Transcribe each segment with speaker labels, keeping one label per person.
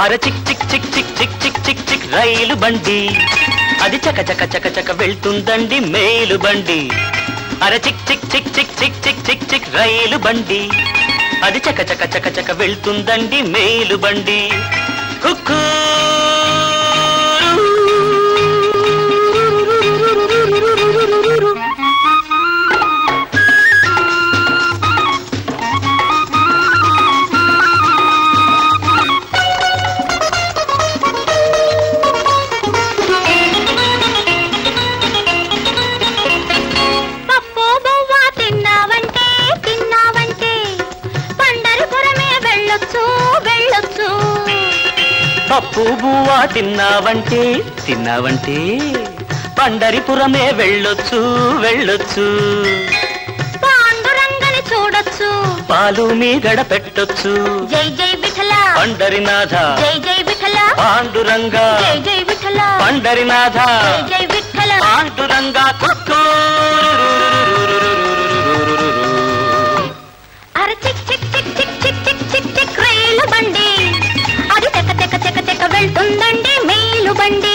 Speaker 1: అర చిక్ చిక్ చిక్ చిక్ చిక్ చిక్ చిక్ చిక్ రైలు బండి అది చక చక చక చక వెళ్తుందండి మేలు బండి అర చిక్ చిక్ చిక్ చిక్ చిక్ చిక్ చిక్ చిక్ రైలు బండి అది చక చక చక చక వెళ్తుందండి మేలు బండి కుక్కూ
Speaker 2: పప్పు బువ్వ తిన్నావంటే తిన్నావంటే పండరిపురమే వెళ్ళొచ్చు వెళ్ళొచ్చు
Speaker 1: పప్పు బువ్వా తిన్నావంటే తిన్నావంటే పండరిపురమే వెళ్ళొచ్చు వెళ్ళొచ్చు
Speaker 2: పాండురంగని చూడొచ్చు
Speaker 1: పాలు మీగడ పెట్టొచ్చు
Speaker 2: జై జై విఠల
Speaker 1: పండరినాథ
Speaker 2: జై జై విఠల
Speaker 1: పాండురంగ
Speaker 2: జై జై విఠల
Speaker 1: పండరినాథ
Speaker 2: జై జై విఠల
Speaker 1: పాండురంగ కుక్కూ
Speaker 2: అర చిక్ చిక్ చిక్ చిక్ చిక్ చిక్ చిక్ చిక్ రైలు బండి అది తెక తెక తెక తెక వెళ్తుందండి మేలు బండి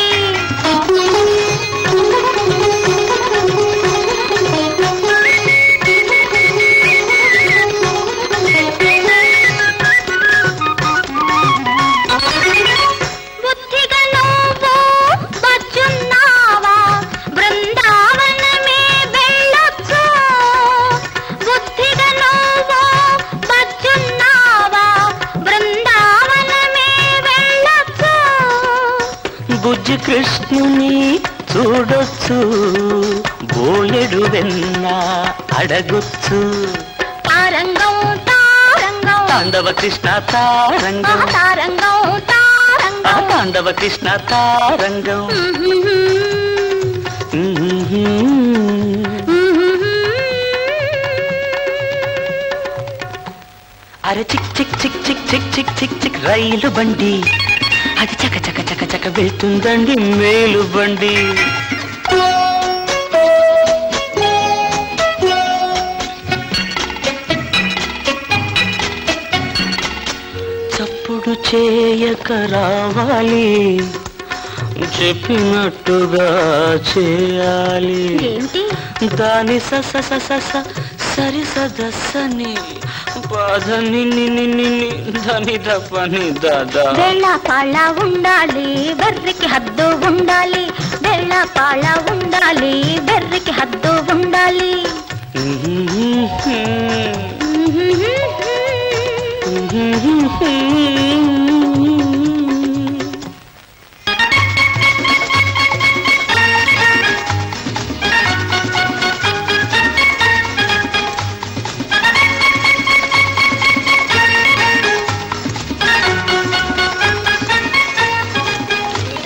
Speaker 2: బుద్ధిగా నువ్వు వచ్చున్నావా బృందావనమే వెళ్ళొచ్చు బుద్ధిగా నువ్వు వచ్చున్నావా బృందావనమే వెళ్ళొచ్చు
Speaker 1: బుజ్జి కృష్ణుని చూడొచ్చు బోలెడు వెన్న అడగొచ్చు
Speaker 2: తారంగం తారంగం
Speaker 1: తాండవ కృష్ణ తారంగం
Speaker 2: తారంగం
Speaker 1: ఆ
Speaker 2: తారంగం
Speaker 1: తాండవ కృష్ణ తారంగం అరే చిక్ చిక్ చిక్ చిక్ చిక్ చిక్ చిక్ చిక్ రైలు బండి అది చక చక చక చక వెళ్తుందండి మేలు బండి చప్పుడు చేయక రావాలి చెప్పినట్టుగా చేయాలి
Speaker 2: ఏంటి
Speaker 1: దాని స స స స స సరి సదస్సని బాధని ని ని ని ని ధని దపని దాదా
Speaker 2: బెళ్ళ పాళ్ళ ఉండాలి బెర్రికి హద్దు ఉండాలి బెళ్ళ పాళ్ళ ఉండాలి బెర్రికి హద్దు ఉండాలి
Speaker 1: Mm-hmm.